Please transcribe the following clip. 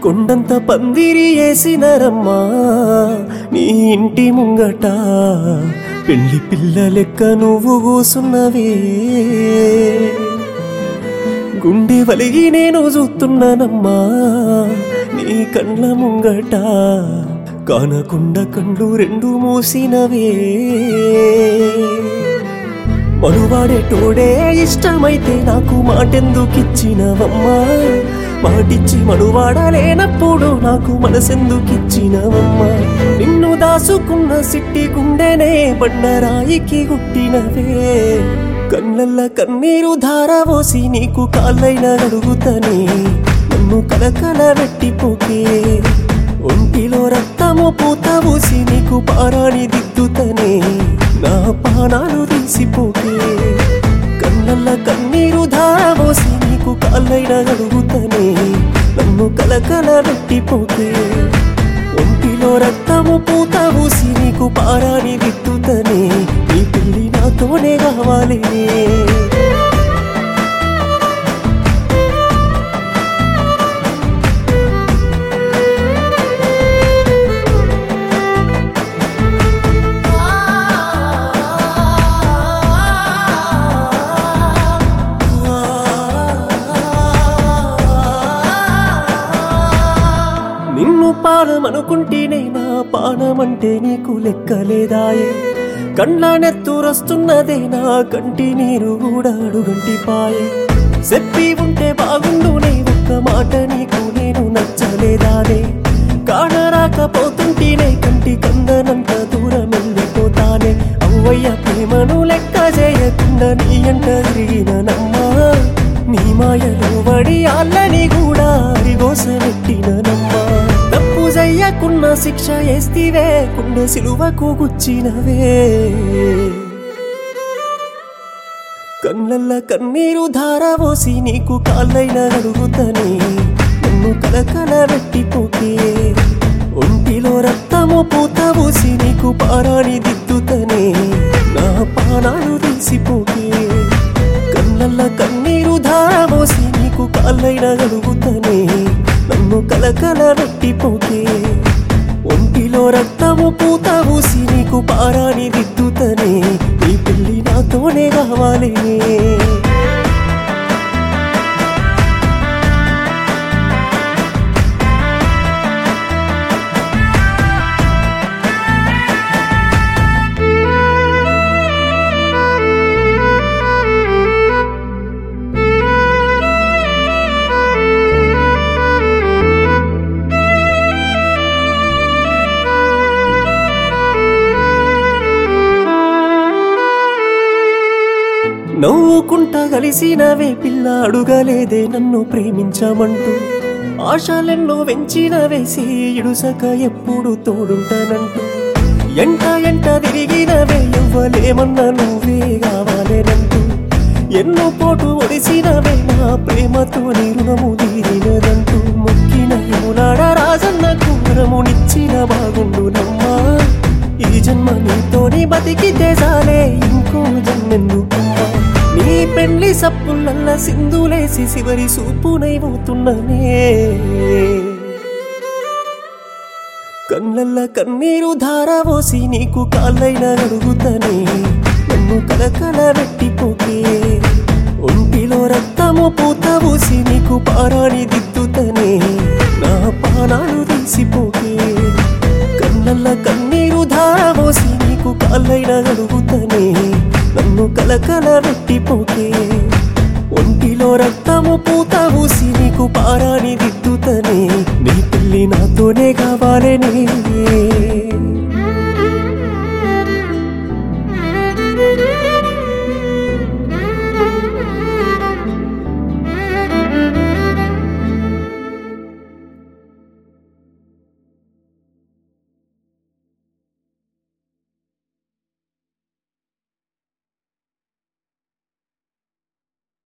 కొండంత పందిరి వేసినరమ్మా నీ ఇంటి ముంగట పెళ్లి పిల్ల లెక్క నువ్వు కూసున్నవే గుండె వలిగి నేను చూస్తున్నానమ్మా నీ కండ్ల ముంగట కానకుండా కండ్లు రెండు మూసినవే మనువాడేటోడే ఇష్టమైతే నాకు మాటెందుకిచ్చినవమ్మా మాటిచ్చి మనువాడలేనప్పుడు నాకు మనసెందుకిచ్చినవమ్మా నిన్ను దాసుకున్న సిట్టి గుండెనే బండరాయికి గుట్టినవే కళ్ళల్ల కన్నీరు ధారవోసి నీకు కాళ్ళైన అడుగుతనే నన్ను కలకల పెట్టిపోకే ఒంటిలో రక్తము పూత ఊసి నీకు పారాణి దిద్దుతనే నా పానాలు తీసిపోకే కళ్ళల్ల కన్నీరు ధారవోసి నీకు కాళ్ళైన అడుగుతనే నన్ను కలకల పెట్టిపోకే ఒంటిలో రక్తము పూత ఊసి నీకు పారాని దిద్దుతనే నీ పెళ్లి నాతోనే కావాలి నిన్ను పానమనుకుంటేనే నా పానమంటే నీకు లెక్కలేదాయే కండ్ల నెత్తురస్తున్నదే నా కంటి నీరు కూడా అడుగంటి పాయే చెప్పి ఉంటే బాగుండునే ఒక్క మాట నీకు నేను నచ్చలేదానే కానరాకపోతుంటేనే కంటి కందనంత దూరం వెళ్ళిపోతానే అవ్వయ్య ప్రేమను లెక్క చేయకుండా నీ అంట తిరిగిన నమ్మా నీ మాయలో వడి అల్లని కూడా అరిగోసనెట్టిన నమ్మా తప్పు చెయ్యకున్న శిక్ష వేస్తివే కుండె సిలువకు గుచ్చినవే కళ్ళల్ల కన్నీరు ధారవోసి నీకు కాళ్ళైన అడుగుతనే నన్ను కలకల పెట్టిపోకే ఒంటిలో రక్తము పూత ఊసి నీకు పారాణి దిద్దుతనే నా పానాలు తీసిపోకే కళ్ళల్ల కన్నీరు ధారవోసి నీకు కాళ్ళైన అడుగుతనే నన్ను కలకల పెట్టిపోకే ఒంటిలో రక్తము పూత ఊసి నీకు పారాని దిద్దుతనే నీ పెళ్లి నాతోనే కావాలి నవ్వుకుంటా కలిసినవే పిల్ల అడుగలేదే నన్ను ప్రేమించమంటూ ఆశలెన్నో వెంచినవే ఇడుసక ఎప్పుడు తోడుంటానంటూ ఎంట ఎంట తిరిగినవే ఎవ్వలేమన్నా నువ్వే కావాలేనంటూ ఎన్నో పోటు ఒడిసినవే నా ప్రేమతో నీ రుణము తీరినదంటూ మొక్కిన యమునాడ రాజన్న కుమరమునిచ్చిన బాగుండునమ్మా ఈ జన్మ నీతోని బతికితే చాలే ఇంకో జన్మెందుకమ్మా నీ పెళ్లి సప్పులల్ల సింధులేసి చివరి సూపునైపోతున్ననే కళ్ళల్ల కన్నీరు ధారవోసి నీకు కాళ్ళైన అడుగుతనే నన్ను కలకల పెట్టిపోకే ఒంటిలో రక్తము పూత ఊసి నీకు పారాణి దిద్దుతనే నా పానాలు తీసిపోకే కళ్ళల్ల కన్నీరు ధారవోసి నీకు కాళ్ళైన అడుగుతనే నన్ను కలకల పెట్టిపోకే ఒంటిలో రక్తము పూత ఊసి నీకు పారాని దిద్దుతనే నీ పెళ్లి నాతోనే కావాలనే